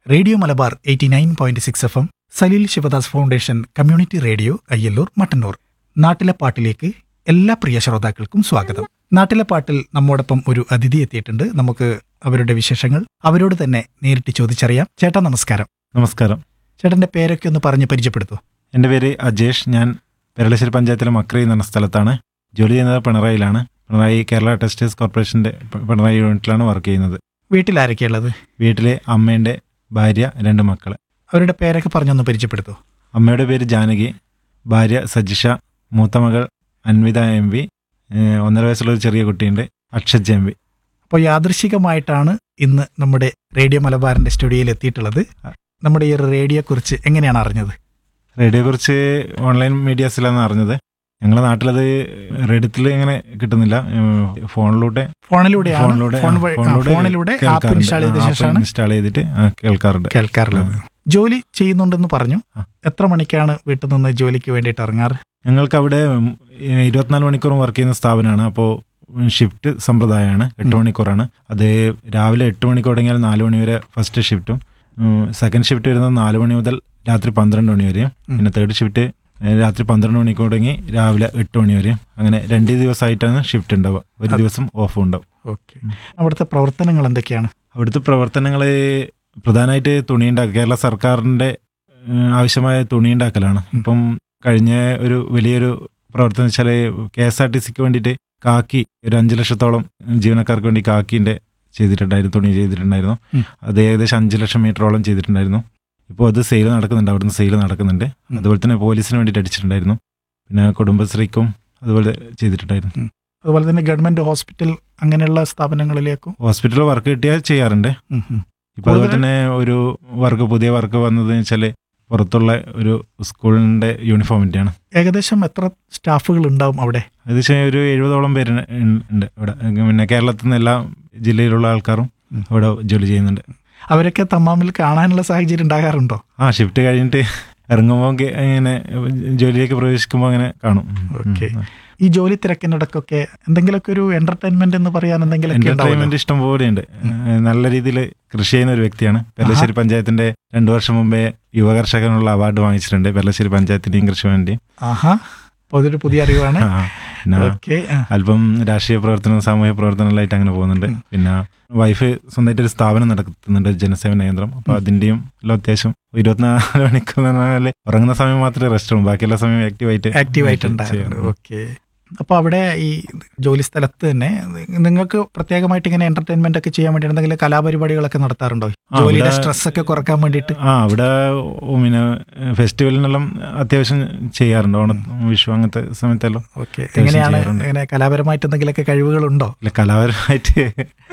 Radio Malabar eighty nine point six F M Saleel Sivadas foundation community radio Ayyallur Mattannur നാട്ടിലെ പാട്ടിലേക്ക് എല്ലാ പ്രിയ ശ്രോതാക്കൾക്കും സ്വാഗതം നാട്ടിലെ പാട്ടിൽ നമ്മോടൊപ്പം ഒരു അതിഥി എത്തിയിട്ടുണ്ട് നമുക്ക് അവരുടെ വിശേഷങ്ങൾ അവരോട് തന്നെ നേരിട്ട് ചോദിച്ചറിയാം ചേട്ടാ നമസ്കാരം നമസ്കാരം ചേട്ടന്റെ പേരൊക്കെ ഒന്ന് പറഞ്ഞ് പരിചയപ്പെടുത്തൂ എൻ്റെ പേര് അജേഷ് ഞാൻ പെരളശ്ശേരി പഞ്ചായത്തിലെ മക്രി എന്ന സ്ഥലത്താണ് ജോലി ചെയ്യുന്നത് പിണറായിലാണ് പിണറായി കേരള ടെക്സ്റ്റൈൽസ് കോർപ്പറേഷൻ്റെ പ- പിണറായി യൂണിറ്റിലാണ് വർക്ക് ചെയ്യുന്നത് വീട്ടിൽ ആരൊക്കെയുള്ളത് വീട്ടിലെ അമ്മേൻ്റെ ഭാര്യ രണ്ട് മക്കൾ അവരുടെ പേരൊക്കെ പറഞ്ഞൊന്ന് പരിചയപ്പെടുത്തൂ അമ്മയുടെ പേര് ജാനകി ഭാര്യ സജിഷ മൂത്ത മകൾ അൻവിത എം വി ഏഹ് ഒന്നര വയസ്സുള്ള ഒരു ചെറിയ കുട്ടിയുണ്ട് അക്ഷജ് എം വി അപ്പോൾ യാദൃശികമായിട്ടാണ് ഇന്ന് നമ്മുടെ റേഡിയോ മലബാറിന്റെ സ്റ്റുഡിയോയിൽ എത്തിയിട്ടുള്ളത് നമ്മുടെ ഈ റേഡിയോയെ കുറിച്ച് എങ്ങനെയാണ് അറിഞ്ഞത് റേഡിയോയെക്കുറിച്ച് ഓൺലൈൻ മീഡിയാസിലാണ് അറിഞ്ഞത് ഞങ്ങളുടെ നാട്ടിലത് റേഡിയത്തിൽ ഇങ്ങനെ കിട്ടുന്നില്ല ഏഹ് ഫോണിലൂടെ ഫോണിലൂടെയാണ് ഫോണിലൂടെ ഫോൺ ആ, വഴി- ആ, ഫോണിലൂടെ ഫോണിലൂടെ ആപ്പ് കേൾക്കാറുണ്ട്. ഇൻസ്റ്റാൾ ചെയ്ത ആ, ആപ്പ് ശേഷമാണ് ഇൻസ്റ്റാൾ ചെയ്തിട്ട് ആ, കേൾക്കാറുണ്ട് കേൾക്കാറുള്ളത് ജോലി ചെയ്യുന്നുണ്ടെന്ന് പറഞ്ഞു ആ. എത്ര മണിക്കാണ് വീട്ടിൽ നിന്ന് ജോലിക്ക് വേണ്ടിയിട്ട് ഇറങ്ങാറ് ഞങ്ങൾക്ക് അവിടെ ഉം, ഏഹ്, ഇരുപത്തിനാല് മണിക്കൂറും വർക്ക് ചെയ്യുന്ന സ്ഥാപനമാണ് അപ്പോൾ ഷിഫ്റ്റ് സമ്പ്രദായമാണ് എട്ട് ഉം. മണിക്കൂറാണ് അത് രാവിലെ എട്ട് മണിക്ക് തുടങ്ങിയാൽ നാല് മണി വരെ ഫസ്റ്റ് ഷിഫ്റ്റും സെക്കൻഡ് ഷിഫ്റ്റ് വരുന്നത് നാല് മണി മുതൽ രാത്രി പന്ത്രണ്ട് മണി വരെയും ഉം. പിന്നെ തേർഡ് ഷിഫ്റ്റ് ഏഹ്, രാത്രി പന്ത്രണ്ട് മണിക്ക് തുടങ്ങി രാവിലെ എട്ട് മണി വരെയും അങ്ങനെ രണ്ട് ദിവസമായിട്ടാണ് ഷിഫ്റ്റ് ഉണ്ടാവുക ഒരു അത്- ദിവസം ഓഫും ഉണ്ടാവും ഓക്കെ അവിടുത്തെ പ്രവർത്തനങ്ങൾ എന്തൊക്കെയാണ് അവിടുത്തെ പ്രവർത്തനങ്ങൾ പ്രധാനമായിട്ട് തുണി ഉണ്ടാക്കുക കേരള സർക്കാരിൻ്റെ ഏഹ്, ആവശ്യമായ തുണി ഉണ്ടാക്കലാണ് ഇപ്പം കഴിഞ്ഞ ഒരു വലിയൊരു പ്രവർത്തനം വെച്ചാൽ കെ എസ് ആർ ടി സിക്ക് വേണ്ടിയിട്ട് കാക്കി ഒരു അഞ്ച് ലക്ഷത്തോളം ജീവനക്കാർക്ക് വേണ്ടി കാക്കിൻ്റെ ചെയ്തിട്ടുണ്ടായിരുന്നു തുണി ചെയ്തിട്ടുണ്ടായിരുന്നു ഉം. അത് ഏകദേശം അഞ്ച് ലക്ഷം മീറ്ററോളം ചെയ്തിട്ടുണ്ടായിരുന്നു ഇപ്പോൾ അത് സെയിൽ നടക്കുന്നുണ്ട് അവിടുന്ന് സെയിൽ നടക്കുന്നുണ്ട് ഉം. അതുപോലെ തന്നെ പോലീസിന് വേണ്ടിയിട്ട് അടിച്ചിട്ടുണ്ടായിരുന്നു പിന്നെ കുടുംബശ്രീക്കും അതുപോലെ ചെയ്തിട്ടുണ്ടായിരുന്നു അതുപോലെ തന്നെ ഗവൺമെന്റ് ഹോസ്പിറ്റൽ അങ്ങനെയുള്ള സ്ഥാപനങ്ങളിലേക്കും ഹോസ്പിറ്റൽ വർക്ക് കിട്ടിയാൽ ചെയ്യാറുണ്ട് ഉം, ഉം. ഇപ്പൊ അതുപോലെ കൂടുതൽ- തന്നെ ഒരു വർക്ക് പുതിയ വർക്ക് വന്നത് വെച്ചാൽ പുറത്തുള്ള ഒരു സ്കൂളിന്റെ യൂണിഫോമിന്റെയാണ് ഏകദേശം എത്ര സ്റ്റാഫുകൾ ഉണ്ടാവും അവിടെ ഏകദേശം ഒരു എഴുപതോളം പേര് ഉണ്ട് ഇവിടെ പിന്നെ കേരളത്തിൽ നിന്ന് എല്ലാ ജില്ലയിലുള്ള ആൾക്കാരും ഉം. ഇവിടെ ജോലി ചെയ്യുന്നുണ്ട് അവരൊക്കെ തമ്മാമിൽ കാണാനുള്ള സാഹചര്യം ഉണ്ടാകാറുണ്ടോ ആ ഷിഫ്റ്റ് കഴിഞ്ഞിട്ട് ഇറങ്ങുമ്പോൾ ഇങ്ങനെ ജോലിയിലേക്ക് പ്രവേശിക്കുമ്പോൾ അങ്ങനെ കാണും ഓക്കെ. ഈ ജോലി തിരക്കിനിടക്കൊക്കെ എന്തെങ്കിലുമൊക്കെ ഒരു എന്റർടൈൻമെന്റ് എന്ന് പറയാൻ എന്തെങ്കിലുമൊക്കെ ഉണ്ടാവുമല്ലോ എന്റർടൈൻമെന്റ് ഇഷ്ടം പോലെയുണ്ട് ഏഹ് നല്ല രീതിയിൽ കൃഷി ചെയ്യുന്ന ഒരു വ്യക്തിയാണ് പെരളശ്ശേരി പഞ്ചായത്തിന്റെ രണ്ടു വർഷം മുമ്പേ യുവകർഷകനുള്ള അവാർഡ് വാങ്ങിച്ചിട്ടുണ്ട് പെരളശ്ശേരി പഞ്ചായത്തിന്റെയും കൃഷിവേണ്ടിയും ആഹാ അപ്പൊ അതൊരു പുതിയ അറിവാണ് ആ, പിന്നെ ഓക്കെ അല്പം രാഷ്ട്രീയ പ്രവർത്തനം സാമൂഹ്യ പ്രവർത്തനങ്ങളായിട്ട് അങ്ങനെ പോകുന്നുണ്ട് ഉം. പിന്നെ വൈഫ് സ്വന്തമായിട്ട് ഒരു സ്ഥാപനം നടത്തുന്നുണ്ട് ജനസേവന കേന്ദ്രം അപ്പൊ ഉം. അതിന്റെയും എല്ലാം അത്യാവശ്യം ഇരുപത്തിനാല് മണിക്കൂർ എന്ന് പറഞ്ഞാല് ഉറങ്ങുന്ന സമയം മാത്രമേ റെസ്റ്റ് ഉള്ളൂ ബാക്കിയുള്ള സമയം ആക്റ്റീവായിട്ട് ആക്റ്റീവ് ആയിട്ടുണ്ടായിരുന്നു ഓക്കെ അപ്പൊ അവിടെ ഈ ജോലി സ്ഥലത്ത് തന്നെ നിങ്ങൾക്ക് പ്രത്യേകമായിട്ട് ഇങ്ങനെ എന്റർടൈൻമെന്റ് ഒക്കെ ചെയ്യാൻ വേണ്ടി എന്തെങ്കിലും കലാപരിപാടികളൊക്കെ നടത്താറുണ്ടോ ആ, ജോലിയുടെ ഇവിടെ- സ്ട്രെസ് ഒക്കെ കുറക്കാൻ വേണ്ടിയിട്ട് ആ അവിടെ ഓ, പിന്നെ ഫെസ്റ്റിവലിനെല്ലാം അത്യാവശ്യം ചെയ്യാറുണ്ട് ഓണം വിഷു അങ്ങനത്തെ സമയത്തെല്ലാം ഓക്കെ എങ്ങനെയാണ് ചെയ്യാറുണ്ട്. ഇങ്ങനെ കലാപരമായിട്ട് എന്തെങ്കിലുമൊക്കെ കഴിവുകളുണ്ടോ ഇല്ല കലാപരമായിട്ട്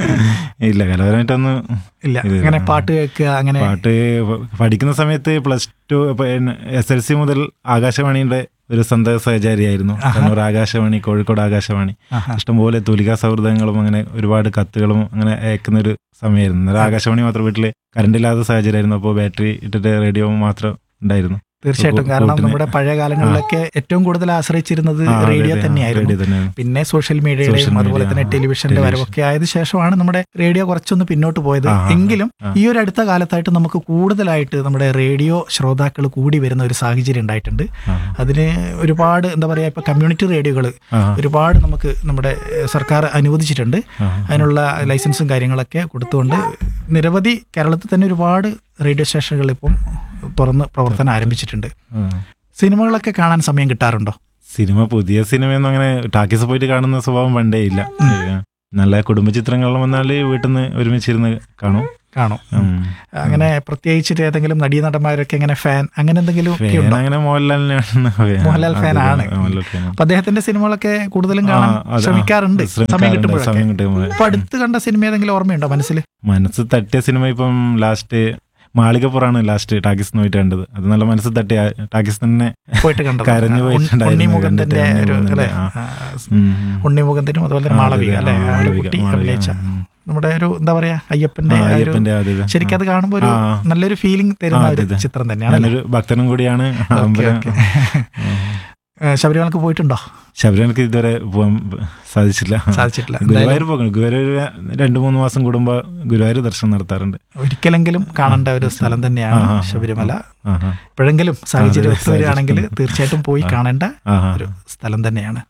ഇല്ല കലാപരമായിട്ടൊന്നും ഇല്ല ഇല്ല. അങ്ങനെ പാട്ട് കേൾക്കുക അങ്ങനെ പാട്ട് പ- പഠിക്കുന്ന സമയത്ത് plus two S L C മുതൽ ആകാശവാണിയുടെ ഒരു സന്ത സഹചാരിയായിരുന്നു ആഹാ. കണ്ണൂർ ആകാശവാണി കോഴിക്കോട് ആകാശവാണി ആഹാ. ഇഷ്ടംപോലെ തൂലികാ സൗഹൃദങ്ങളും അങ്ങനെ ഒരുപാട് കത്തുകളും അങ്ങനെ അയക്കുന്ന ഒരു സമയമായിരുന്നു അന്നേരം ആകാശവാണി മാത്രം വീട്ടിൽ കറണ്ട് ഇല്ലാത്ത സാഹചര്യമായിരുന്നു അപ്പോൾ ബാറ്ററി ഇട്ടിട്ട് റേഡിയോ മാത്രം ഉണ്ടായിരുന്നു തീർച്ചയായിട്ടും കൂ- കാരണം കൂട്ടിന് നമ്മുടെ പഴയ കാലങ്ങളിലൊക്കെ ഏറ്റവും കൂടുതൽ ആശ്രയിച്ചിരുന്നത് ആ, റേഡിയോ റേഡിയോ- തന്നെയായിരുന്നു റേഡിയോ തന്നെയാണ് പിന്നെ സോഷ്യൽ മീഡിയയുടെയും സോഷ്യൽ അതുപോലെ മീഡിയ, തന്നെ ആ, ടെലിവിഷന്റെ ടെലിവിഷൻ. വരവൊക്കെ ആയത് ശേഷമാണ് നമ്മുടെ റേഡിയോ കുറച്ചൊന്ന് പിന്നോട്ട് പോയത് ആ, ആ, എങ്കിലും ആ. ഈ ഒരു അടുത്ത കാലത്തായിട്ട് നമുക്ക് കൂടുതലായിട്ട് നമ്മുടെ റേഡിയോ ശ്രോതാക്കൾ കൂടി വരുന്ന ഒരു സാഹചര്യം ഉണ്ടായിട്ടുണ്ട് ആ, അതിന് ഒരുപാട് എന്താ പറയുക ഇപ്പൊ കമ്മ്യൂണിറ്റി റേഡിയോകൾ ആ, ഒരുപാട് നമുക്ക് നമ്മുടെ ഏഹ്, സർക്കാർ അനുവദിച്ചിട്ടുണ്ട് ആ, അതിനുള്ള ലൈസൻസും കാര്യങ്ങളൊക്കെ കൊടുത്തുകൊണ്ട് നിരവധി കേരളത്തിൽ തന്നെ ഒരുപാട് റേഡിയോ സ്റ്റേഷനുകൾ ഇപ്പം തുറന്ന് പ്രവർത്തനം ആരംഭിച്ചിട്ടുണ്ട് ആ. സിനിമകളൊക്കെ കാണാൻ സമയം കിട്ടാറുണ്ടോ സിനിമ പുതിയ സിനിമയൊന്നും അങ്ങനെ ടാക്കീസ് പോയിട്ട് കാണുന്ന സ്വഭാവം പണ്ടേ ഇല്ല നല്ല കുടുംബ ചിത്രങ്ങളെല്ലാം വന്നാൽ വീട്ടിൽ നിന്ന് ഒരുമിച്ചിരുന്ന് കാണും കാണും ഉം. അങ്ങനെ പ്രത്യേകിച്ചിട്ട് ഏതെങ്കിലും നടീനടന്മാരൊക്കെ ഇങ്ങനെ ഫാൻ അങ്ങനെ എന്തെങ്കിലും ഒക്കെ ഫാൻ ഉണ്ടോ അങ്ങനെ മോഹൻലാലിനെയാണ് ഫാൻ. മോഹൻലാൽ അതെ, ഫാനാണ്. മോഹൻലാൽ ഫാനാണ്. അപ്പൊ അദ്ദേഹത്തിന്റെ സിനിമകളൊക്കെ കൂടുതലും ആ, കാണാൻ അത് ആ, ശ്രമിക്കാറുണ്ട് സമയം ശ്രമിക്കാറുണ്ട്, കിട്ടുമ്പോഴൊക്കെ സമയം കിട്ടുമ്പോൾ ഇപ്പൊ അടുത്ത് കണ്ട സിനിമ ഏതെങ്കിലും ഓർമ്മയുണ്ടോ മനസ്സിൽ മനസ്സ് തട്ടിയ സിനിമ ഇപ്പം ലാസ്റ്റ് മാളികപ്പുറാണ് ലാസ്റ്റ് ടാക്കീസ് പോയിട്ട് കണ്ടത് അത് നല്ല മനസ്സ് തട്ടിയ ടാക്കീസ് തന്നെ പോയിട്ട് കണ്ടത് കരഞ്ഞു പോയിട്ടുണ്ടായിരുന്നു ഉണ്ണിമുഖത്തിന്റെ കണ്ടിട്ട് ഒരു ഉണ്ണിമുഖത്തിന്റെ, അല്ലെ ആ. ആ, ഉം. ഉണ്ണിമുഖത്തിനും അതുപോലെ ആ, തന്നെ അതെ, മാളവിക അതെ, അല്ലെ ആ, ആ ഒരു മാളവിക, കുട്ടി മാളവിക, അഭിനയിച്ച ഉം. നമ്മുടെ ഒരു എന്താ പറയാ അയ്യപ്പന്റെ ആ, ആ ഒരു അയ്യപ്പന്റെ അത് ഇത്. ശരിക്കും അത് കാണുമ്പോൾ ഒരു ആ. നല്ലൊരു ഫീലിംഗ് തരുന്ന ആ, ഒരു അതെ, അതെ. ചിത്രം തന്നെയാണ് ഞാനൊരു ഭക്തനും കൂടിയാണ് ഓക്കെ, അമ്പലം ഓക്കെ. ഏ, ശബരിമലക്ക് പോയിട്ടുണ്ടോ ശബരിമലക്ക് ഇതുവരെ പോകാൻ സാധിച്ചില്ല സാധിച്ചിട്ടില്ല ഗുരുവായൂർ പോകും ഗുരുവായൂർ രണ്ടു മൂന്ന് മാസം കൂടുമ്പോ ഗുരുവായൂർ ദർശനം നടത്താറുണ്ട് ഒരിക്കലെങ്കിലും കാണേണ്ട ഒരു സ്ഥലം തന്നെയാണ് ആ, ആ, ആ. ശബരിമല ആഹാ. എപ്പോഴെങ്കിലും സാഹചര്യം അതെ, ഒത്തു വരികയാണെങ്കിൽ സാഹചര്യം. തീർച്ചയായിട്ടും പോയി കാണേണ്ട ആഹാ. ഒരു സ്ഥലം തന്നെയാണ്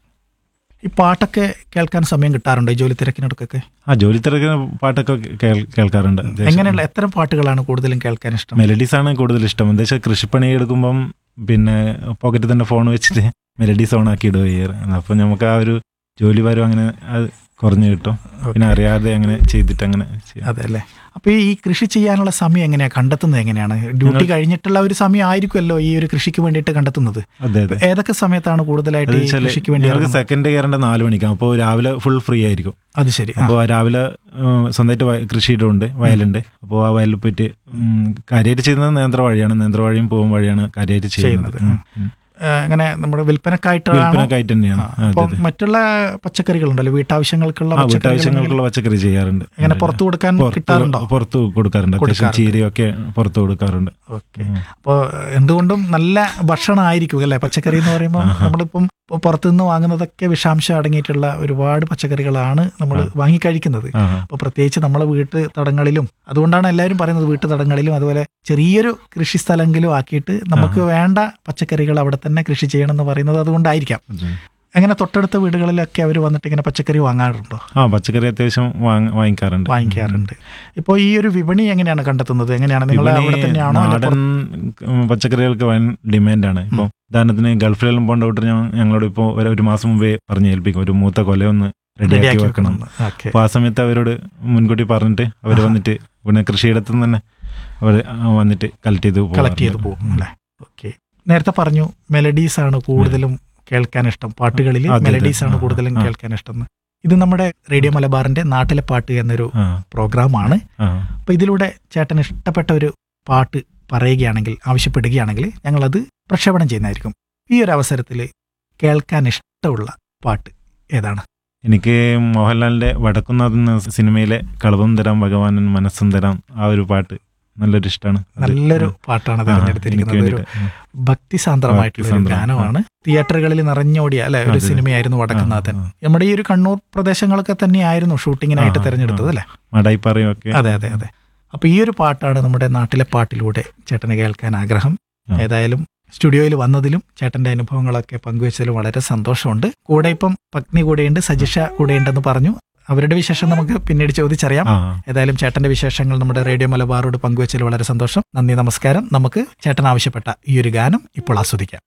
ഈ പാട്ടൊക്കെ കേൾക്കാൻ സമയം കിട്ടാറുണ്ടോ ഈ ജോലി തിരക്കിനടുക്കൊക്കെ ആ ജോലി തിരക്കുന്ന പാട്ടൊക്കെ കേൾ- കേൾക്കാറുണ്ട് എങ്ങനെയുള്ള എത്ര പാട്ടുകളാണ് കൂടുതലും കേൾക്കാൻ ഇഷ്ടം മെലഡീസ് ആണ് കൂടുതൽ ഇഷ്ടം എന്താ വെച്ചാൽ കൃഷിപ്പണി എടുക്കുമ്പം പിന്നെ പോക്കറ്റിൽ തന്നെ ഫോൺ വെച്ചിട്ട് മെലഡീസ് ഓൺ ആക്കി ഇടുക ചെയ്യാറ് അപ്പൊ നമുക്ക് ആ ഒരു ജോലി വരും അങ്ങനെ അത് കുറഞ്ഞു കിട്ടും പിന്നെ അറിയാതെ അങ്ങനെ ചെയ്തിട്ട് അങ്ങനെ ചെയ്യാം. അതെ അല്ലേ അപ്പൊ ഈ കൃഷി ചെയ്യാനുള്ള സമയം എങ്ങനെയാ കണ്ടെത്തുന്നത് എങ്ങനെയാണ് ഡ്യൂട്ടി കഴിഞ്ഞിട്ടുള്ള ഒരു സമയം ആയിരിക്കുമല്ലോ ഈ ഒരു കൃഷിക്ക് വേണ്ടിയിട്ട് കണ്ടെത്തുന്നത് അതെ അതെ ഏതൊക്കെ സമയത്താണ് കൂടുതലായിട്ട് ഈ വെച്ചാല് കൃഷിക്ക് വേണ്ടി ഞങ്ങൾക്ക് ഇറങ്ങുന്നത്? സെക്കൻഡ് കയറേണ്ട നാല് മണിക്കാണ് അപ്പോൾ രാവിലെ ഫുൾ ഫ്രീ ആയിരിക്കും അത് ശരി ആ, അപ്പോൾ രാവിലെ ഉം, സ്വന്തമായിട്ട് വയ- കൃഷിയിടമുണ്ട് വയലുണ്ട് അപ്പോൾ ആ വയലിൽ പോയിട്ട് ഉം, കാര്യമായിട്ട് ചെയ്യുന്നത് നേന്ത്ര വഴിയാണ് നേന്ത്ര വഴിയും പോകും വഴിയാണ് കാര്യമായിട്ട് ചെയ്യുന്നത് ചെയ്യുന്നത്. ഉം, ഉം. ഏ, അങ്ങനെ നമ്മുടെ വിൽപ്പനക്കായിട്ടാണോ വിൽപ്പനക്കായിട്ട് തന്നെയാണ് ആ, അതെ അപ്പം അതെ മറ്റുള്ള പച്ചക്കറികളുണ്ടല്ലോ വീട്ടാവശ്യങ്ങൾക്കുള്ള ആ പച്ചക്കറികൾ വീട്ടാവശ്യങ്ങൾക്കുള്ള പച്ചക്കറി ചെയ്യാറുണ്ട് ഇങ്ങനെ പുറത്തു കൊടുക്കാൻ പുറത്ത് കിട്ടാറുണ്ടോ പുറത്ത് കൊടുക്കാറുണ്ട് അത്യാവശ്യം കൊടുക്കാറുണ്ട്. ചീരയൊക്കെ പുറത്ത് കൊടുക്കാറുണ്ട് ഓക്കെ അപ്പോൾ എന്തുകൊണ്ടും നല്ല ഭക്ഷണമായിരിക്കും അല്ലേ പച്ചക്കറി എന്ന് പറയുമ്പോൾ നമ്മളിപ്പം പുറത്തുനിന്ന് വാങ്ങുന്നതൊക്കെ വിഷാംശം അടങ്ങിയിട്ടുള്ള ഒരുപാട് പച്ചക്കറികളാണ് നമ്മൾ വാങ്ങിക്കഴിക്കുന്നത് ആ, അപ്പോൾ പ്രത്യേകിച്ച് നമ്മളെ വീട്ട് തടങ്ങളിലും അതുകൊണ്ടാണ് എല്ലാവരും പറയുന്നത് വീട്ടു തടങ്ങളിലും അതുപോലെ ചെറിയൊരു കൃഷി സ്ഥലമെങ്കിലും ആക്കിയിട്ട് നമുക്ക് വേണ്ട പച്ചക്കറികൾ അവിടെ തന്നെ കൃഷി ചെയ്യണം എന്ന് പറയുന്നത് അതുകൊണ്ടായിരിക്കാം അതെ. അങ്ങനെ തൊട്ടടുത്ത വീടുകളിലൊക്കെ അവർ വന്നിട്ട് ഇങ്ങനെ പച്ചക്കറി വാങ്ങാറുണ്ടോ ആ പച്ചക്കറി അത്യാവശ്യം വാങ്ങ- വാങ്ങിക്കാറുണ്ട് വാങ്ങിക്കാറുണ്ട് ഇപ്പോൾ ഈ ഒരു വിപണി എങ്ങനെയാണ് കണ്ടെത്തുന്നത് എങ്ങനെയാണ് നിങ്ങൾ വിപണി അവിടെ തന്നെയാണോ അല്ല നാടൻ ഉം, പച്ചക്കറികൾക്ക് വൻ ഡിമാൻഡാണ് ഇപ്പം ഉദാഹരണത്തിന് ഗൾഫിലെല്ലാം പോകേണ്ട വിട്ട് ഞങ്ങളോട് ഇപ്പോൾ ഒരു ഒരു മാസം മുമ്പേ പറഞ്ഞു ഏൽപ്പിക്കും ഒരു മൂത്ത കൊലയൊന്ന് റെഡിയാക്കി റെഡിയാക്കി വെക്കണം വെക്കണം ഓക്കെ അപ്പോൾ ആ സമയത്ത് അവരോട് മുൻകൂട്ടി പറഞ്ഞിട്ട് അവർ വന്നിട്ട് പിന്നെ കൃഷിയിടത്തു നിന്ന് തന്നെ അവർ വന്നിട്ട് കളക്ട് ചെയ്ത് കളക്ട് ചെയ്ത് പോകാറുണ്ട്. പോകും അല്ലേ ഓക്കെ നേരത്തെ പറഞ്ഞു മെലഡീസ് ആണ് കൂടുതലും കേൾക്കാൻ ഇഷ്ടം പാട്ടുകളിൽ അതെ, അതെ. മെലഡീസ് ആണ് ആ, കൂടുതലും ആ. കേൾക്കാൻ ഇഷ്ടം എന്ന്. ഇത് നമ്മുടെ റേഡിയോ മലബാറിന്റെ നാട്ടിലെ പാട്ട് എന്നൊരു ആ പ്രോഗ്രാമാണ് ആ അപ്പോൾ ഇതിലൂടെ ചേട്ടൻ ഇഷ്ടപ്പെട്ട ഒരു പാട്ട് പറയുകയാണെങ്കിൽ ആവശ്യപ്പെടുകയാണെങ്കിൽ ഞങ്ങളത് പ്രക്ഷേപണം ചെയ്യുന്നതായിരിക്കും ഈ ഒരു അവസരത്തിൽ കേൾക്കാൻ ഇഷ്ടമുള്ള പാട്ട് ഏതാണ് എനിക്ക് മോഹൻലാലിന്റെ വടക്കുന്നാഥ് എന്ന സിനിമയിലെ കളവും തരാം ഭഗവാനൻ മനസ്സും തരാം ആ ഒരു പാട്ട് നല്ലൊരു ഇഷ്ടമാണ് അത്. നല്ലൊരു പാട്ടാണ് ആ, തിരഞ്ഞെടുത്തിരിക്കുന്നത് എനിക്ക് ഒരു വേണ്ടിയിട്ട്. ഭക്തിസാന്ദ്രമായിട്ടുള്ള ഒരു ഭക്തിസാന്ദ്രം, ഗാനമാണ് തിയേറ്ററുകളിൽ നിറഞ്ഞോടിയ അല്ലെ ഒരു അതെ. സിനിമയായിരുന്നു വടക്കുന്നാഥൻ ആ, ആ. നമ്മുടെ ഈ ഒരു കണ്ണൂർ പ്രദേശങ്ങളൊക്കെ തന്നെയായിരുന്നു ഷൂട്ടിങ്ങിനായിട്ട് ആ, തിരഞ്ഞെടുത്തത് അല്ലെ മടായിപ്പാറയും ഒക്കെ അതെ അതെ അതെ അപ്പൊ ഈ ഒരു പാട്ടാണ് നമ്മുടെ നാട്ടിലെ പാട്ടിലൂടെ ചേട്ടന് കേൾക്കാൻ ആഗ്രഹം ആ. ഏതായാലും സ്റ്റുഡിയോയിൽ വന്നതിലും ചേട്ടന്റെ അനുഭവങ്ങളൊക്കെ പങ്കുവച്ചതിലും വളരെ സന്തോഷമുണ്ട് കൂടെ ഇപ്പം പത്നി കൂടെയുണ്ട് സജിഷ കൂടെയുണ്ടെന്ന് പറഞ്ഞു അവരുടെ വിശേഷം നമുക്ക് പിന്നീട് ചോദിച്ചറിയാം ആ ഏതായാലും ചേട്ടന്റെ വിശേഷങ്ങൾ നമ്മുടെ റേഡിയോ മലബാറോട് പങ്കുവച്ചതിൽ വളരെ സന്തോഷം നന്ദി നമസ്കാരം നമുക്ക് ചേട്ടൻ ആവശ്യപ്പെട്ട ഈ ഒരു ഗാനം ഇപ്പോൾ ആസ്വദിക്കാം